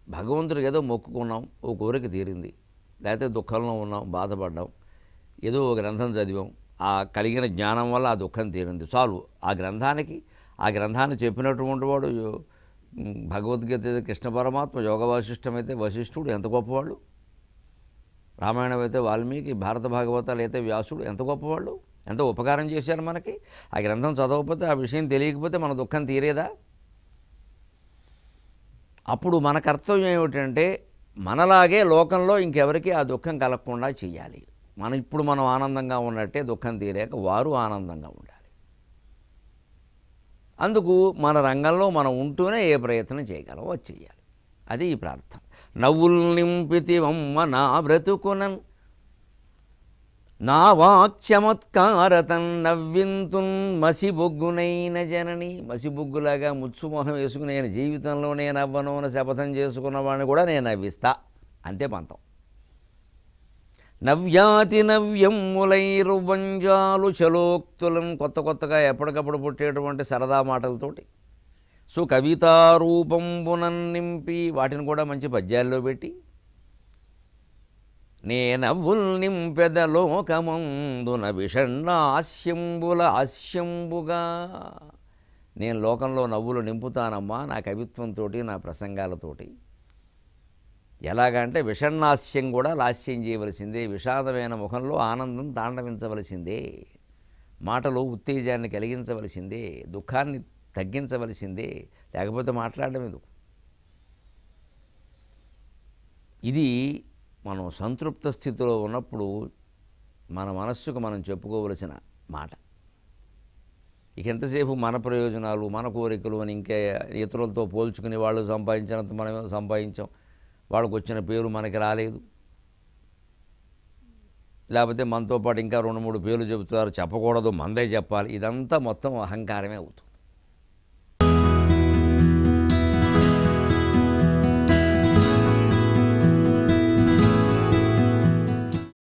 భగవంతుడికి ఏదో మొక్కుకున్నాం ఓ కోరిక తీరింది లేకపోతే దుఃఖంలో ఉన్నాం బాధపడ్డాం ఏదో ఒక గ్రంథం చదివాం ఆ కలిగిన జ్ఞానం వల్ల ఆ దుఃఖం తీరింది చాలు ఆ గ్రంథానికి ఆ గ్రంథాన్ని చెప్పినటువంటి వాడు యో- ఉమ్, భగవద్గీత అయితే కృష్ణ పరమాత్మ యోగ వాసిష్టం అయితే వశిష్ఠుడు ఎంత గొప్పవాళ్ళు రామాయణం అయితే వాల్మీకి భారత భాగవతాలు అయితే వ్యాసుడు ఎంత గొప్పవాళ్ళు ఎంత ఉపకారం చేశారు మనకి ఆ గ్రంథం చదవకపోతే ఆ విషయం తెలియకపోతే మన దుఃఖం తీరేదా అప్పుడు మన కర్తవ్యం ఏమిటంటే మనలాగే లోకంలో ఇంకెవరికి ఆ దుఃఖం కలగకుండా చేయాలి మనం ఇప్పుడు మనం ఆనందంగా ఉన్నట్టే దుఃఖం తీరాక వారు ఆనందంగా ఉండాలి అందుకు మన రంగంలో మనం ఉంటూనే ఏ ప్రయత్నం చేయగలమో అది చేయాలి అది ఈ ప్రార్థన నవ్వుల్ నింపితివమ్మ నా బ్రతుకునన్ నా వాక్చమత్కారతన్ నవ్వింతున్ మసిబొగ్గునైన జనని మసిబొగ్గులాగా ముచ్చుమొహం వేసుకుని నేను జీవితంలో నేను అవ్వను అని శపథం చేసుకున్నవాడిని కూడా నేను నవ్విస్తా అంతే పంతం నవ్యాతి నవ్యమ్ములైరువంజాలు చలోక్తులను కొత్త కొత్తగా ఎప్పటికప్పుడు పుట్టేటువంటి సరదా మాటలతోటి సో కవితారూపంబునన్ నింపి వాటిని కూడా మంచి పద్యాల్లో పెట్టి నేనవ్వుల్ నింపెద లోకమందున విషణ్ణ హాస్యంబుల హాస్యంబుగా నేను లోకంలో నవ్వులు నింపుతానమ్మా నా కవిత్వంతో నా ప్రసంగాలతోటి ఎలాగంటే విషణ్ణాస్యం కూడా లాస్యం చేయవలసిందే విషాదమైన ముఖంలో ఆనందం తాండవించవలసిందే మాటలో ఉత్తేజాన్ని కలిగించవలసిందే దుఃఖాన్ని తగ్గించవలసిందే లేకపోతే మాట్లాడడం ఎందుకు ఇది మనం సంతృప్త స్థితిలో ఉన్నప్పుడు మన మనస్సుకు మనం చెప్పుకోవలసిన మాట ఇక ఎంతసేపు మన ప్రయోజనాలు మన కోరికలు అని ఇంకా ఇతరులతో పోల్చుకుని వాళ్ళు సంపాదించినంత మనం సంపాదించాం వాళ్ళకు వచ్చిన పేరు మనకి రాలేదు లేకపోతే మనతో పాటు ఇంకా రెండు మూడు పేర్లు చెబుతున్నారు చెప్పకూడదు మందే చెప్పాలి ఇదంతా మొత్తం అహంకారమే అవుతుంది